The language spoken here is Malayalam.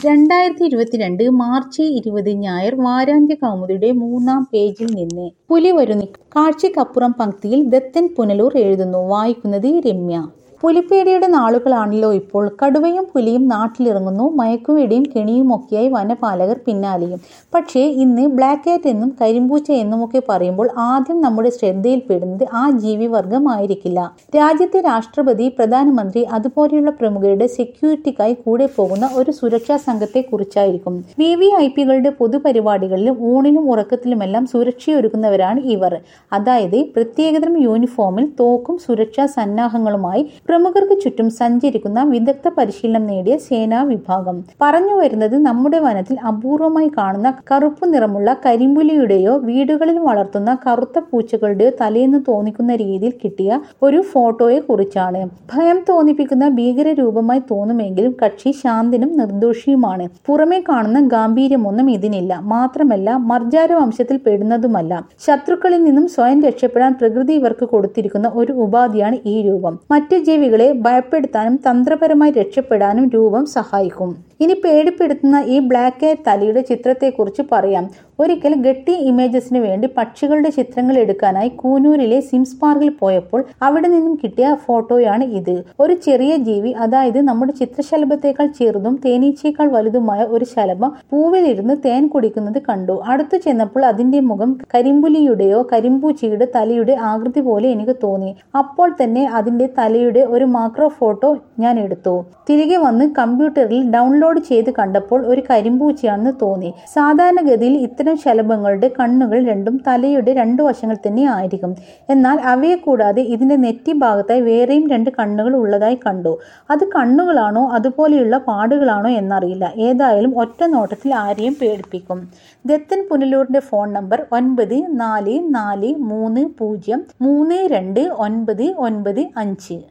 രണ്ടായിരത്തി ഇരുപത്തിരണ്ട് മാർച്ച് ഇരുപത് ഞായർ വാരാന്ത്യ കൗമുദിയുടെ മൂന്നാം പേജിൽ നിന്ന് പുലി വരുന്നി കാഴ്ചയ്ക്കപ്പുറം പങ്ക്തിയിൽ ദത്തൻ പുനലൂർ എഴുതുന്നു വായിക്കുന്നത് രമ്യ പുലിപ്പേടിയുടെ നാളുകളാണല്ലോ ഇപ്പോൾ കടുവയും പുലിയും നാട്ടിലിറങ്ങുന്നു മയക്കുവെടിയും കെണിയുമൊക്കെയായി വനപാലകർ പിന്നാലെയും പക്ഷേ ഇന്ന് ബ്ലാക്ക് കാറ്റ് എന്നും കരിമ്പൂച്ച എന്നുമൊക്കെ പറയുമ്പോൾ ആദ്യം നമ്മുടെ ശ്രദ്ധയിൽപ്പെടുന്നത് ആ ജീവിവർഗമായിരിക്കില്ല രാജ്യത്തെ രാഷ്ട്രപതി പ്രധാനമന്ത്രി അതുപോലെയുള്ള പ്രമുഖരുടെ സെക്യൂരിറ്റിക്കായി കൂടെ പോകുന്ന ഒരു സുരക്ഷാ സംഘത്തെ കുറിച്ചായിരിക്കും വി വി ഐ പികളുടെ പൊതുപരിപാടികളിലും ഊണിലും ഉറക്കത്തിലുമെല്ലാം സുരക്ഷയൊരുക്കുന്നവരാണ് ഇവർ അതായത് പ്രത്യേകതരം യൂണിഫോമിൽ തോക്കും സുരക്ഷാ സന്നാഹങ്ങളുമായി പ്രമുഖർക്ക് ചുറ്റും സഞ്ചരിക്കുന്ന വിദഗ്ധ പരിശീലനം നേടിയ സേനാ വിഭാഗം പറഞ്ഞു വരുന്നത് നമ്മുടെ വനത്തിൽ അപൂർവമായി കാണുന്ന കറുപ്പ് നിറമുള്ള കരിമ്പുലിയുടെയോ വീടുകളിൽ വളർത്തുന്ന കറുത്ത പൂച്ചകളുടെയോ തലേന്ന് തോന്നിക്കുന്ന രീതിയിൽ കിട്ടിയ ഒരു ഫോട്ടോയെ കുറിച്ചാണ് ഭയം തോന്നിപ്പിക്കുന്ന ഭീകര രൂപമായി തോന്നുമെങ്കിലും കക്ഷി ശാന്തനും നിർദോഷിയുമാണ് പുറമെ കാണുന്ന ഗാംഭീര്യമൊന്നും ഇതിനില്ല മാത്രമല്ല മർജാര വംശത്തിൽ പെടുന്നതുമല്ല ശത്രുക്കളിൽ നിന്നും സ്വയം രക്ഷപ്പെടാൻ പ്രകൃതി ഇവർക്ക് കൊടുത്തിരിക്കുന്ന ഒരു ഉപാധിയാണ് ഈ രൂപം മറ്റു ജീവികളെ ഭയപ്പെടുത്താനും തന്ത്രപരമായി രക്ഷപ്പെടാനും രൂപം സഹായിക്കും ഇനി പേടിപ്പെടുത്തുന്ന ഈ ബ്ലാക്ക് കാറ്റ് തലയുടെ ചിത്രത്തെക്കുറിച്ച് പറയാം ഒരിക്കൽ ഗട്ടി ഇമേജസിന് വേണ്ടി പക്ഷികളുടെ ചിത്രങ്ങൾ എടുക്കാനായി കൂനൂരിലെ സിംസ് പാർക്കിൽ പോയപ്പോൾ അവിടെ നിന്നും കിട്ടിയ ഫോട്ടോയാണ് ഇത് ഒരു ചെറിയ ജീവി അതായത് നമ്മുടെ ചിത്രശലഭത്തേക്കാൾ ചെറുതും തേനീച്ചയേക്കാൾ വലുതുമായ ഒരു ശലഭം പൂവിലിരുന്ന് തേൻ കുടിക്കുന്നത് കണ്ടു അടുത്തു ചെന്നപ്പോൾ അതിന്റെ മുഖം കരിമ്പുലിയുടെയോ കരിമ്പൂച്ചിയുടെ തലയുടെ ആകൃതി പോലെ എനിക്ക് തോന്നി അപ്പോൾ തന്നെ അതിന്റെ തലയുടെ ഒരു മാക്രോ ഫോട്ടോ ഞാൻ എടുത്തു തിരികെ വന്ന് കമ്പ്യൂട്ടറിൽ ഡൗൺലോഡ് ചെയ്ത് കണ്ടപ്പോൾ ഒരു കരിമ്പൂച്ചയാണെന്ന് തോന്നി സാധാരണഗതിയിൽ ഇത്തരം ശലഭങ്ങളുടെ കണ്ണുകൾ രണ്ടും തലയുടെ രണ്ടു വശങ്ങൾ തന്നെ ആയിരിക്കും എന്നാൽ അവയെ കൂടാതെ ഇതിന്റെ നെറ്റി ഭാഗത്തായി വേറെയും രണ്ട് കണ്ണുകൾ ഉള്ളതായി കണ്ടു അത് കണ്ണുകളാണോ അതുപോലെയുള്ള പാടുകളാണോ എന്നറിയില്ല ഏതായാലും ഒറ്റ നോട്ടത്തിൽ ആരെയും പേടിപ്പിക്കും ദത്തൻ പുനലൂരിന്റെ ഫോൺ നമ്പർ ഒൻപത് നാല് നാല് മൂന്ന് പൂജ്യം മൂന്ന് രണ്ട് ഒൻപത് ഒൻപത് അഞ്ച്